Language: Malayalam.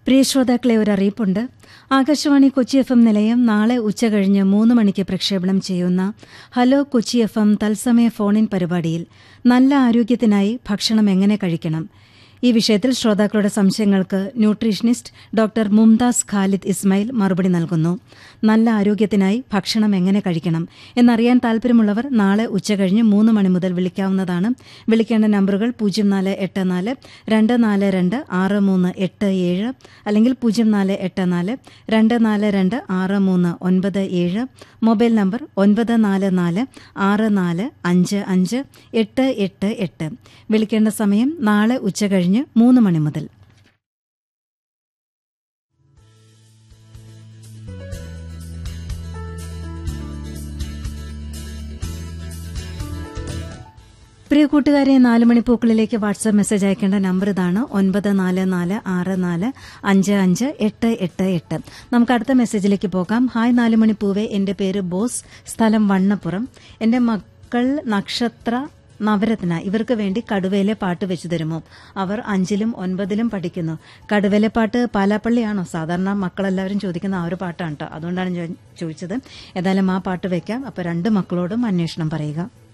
പ്രിയ ശ്രോതാക്കളെ ഒരു അറിയിപ്പുണ്ട് ആകാശവാണി കൊച്ചി എഫ് എം നിലയം നാളെ ഉച്ചകഴിഞ്ഞ് മൂന്ന് മണിക്ക് പ്രക്ഷേപണം ചെയ്യുന്ന ഹലോ കൊച്ചി എഫ് എം തത്സമയ ഫോണിൻ പരിപാടിയിൽ നല്ല ആരോഗ്യത്തിനായി ഭക്ഷണം എങ്ങനെ കഴിക്കണം ഈ വിഷയത്തിൽ ശ്രോതാക്കളുടെ സംശയങ്ങൾക്ക് ന്യൂട്രീഷനിസ്റ്റ് ഡോക്ടർ മുംതാസ് ഖാലിദ് ഇസ്മായിൽ മറുപടി നൽകുന്നു നല്ല ആരോഗ്യത്തിനായി ഭക്ഷണം എങ്ങനെ കഴിക്കണം എന്നറിയാൻ താൽപ്പര്യമുള്ളവർ നാളെ ഉച്ചകഴിഞ്ഞ് മൂന്ന് മണി മുതൽ വിളിക്കാവുന്നതാണ് വിളിക്കേണ്ട നമ്പറുകൾ പൂജ്യം നാല് എട്ട് നാല് രണ്ട് നാല് രണ്ട് ആറ് മൂന്ന് എട്ട് ഏഴ് അല്ലെങ്കിൽ പൂജ്യം നാല് എട്ട് നാല് രണ്ട് നാല് രണ്ട് ആറ് മൂന്ന് ഒൻപത് ഏഴ് മൊബൈൽ നമ്പർ ഒൻപത് നാല് നാല് ആറ് നാല് അഞ്ച് അഞ്ച് എട്ട് എട്ട് എട്ട് വിളിക്കേണ്ട സമയം നാളെ ഉച്ചകഴിഞ്ഞ് മൂന്ന് മണി മുതൽ പ്രിയ കൂട്ടുകാരെ നാല് മണിപ്പൂക്കളിലേക്ക് വാട്സാപ്പ് മെസ്സേജ് അയക്കേണ്ട നമ്പർ ഇതാണ് ഒൻപത് നാല് നാല് ആറ് നാല് അഞ്ച് അഞ്ച് എട്ട് എട്ട് എട്ട് നമുക്ക് അടുത്ത മെസ്സേജിലേക്ക് പോകാം ഹായ് നാല് മണിപ്പൂവെ എന്റെ പേര് ബോസ് സ്ഥലം വണ്ണപ്പുറം എന്റെ മക്കൾ നക്ഷത്ര നവരത്ന ഇവർക്ക് വേണ്ടി കടുവയിലെ പാട്ട് വെച്ചു തരുമോ അവർ അഞ്ചിലും ഒൻപതിലും പഠിക്കുന്നു കടുവയിലെ പാട്ട് പാലാപ്പള്ളിയാണോ സാധാരണ മക്കളെല്ലാവരും ചോദിക്കുന്ന ആ ഒരു പാട്ടാണ് കേട്ടോ അതുകൊണ്ടാണ് ഞാൻ ചോദിച്ചത് ഏതായാലും ആ പാട്ട് വെക്കാം അപ്പോൾ രണ്ട് മക്കളോടും അന്വേഷണം പറയുക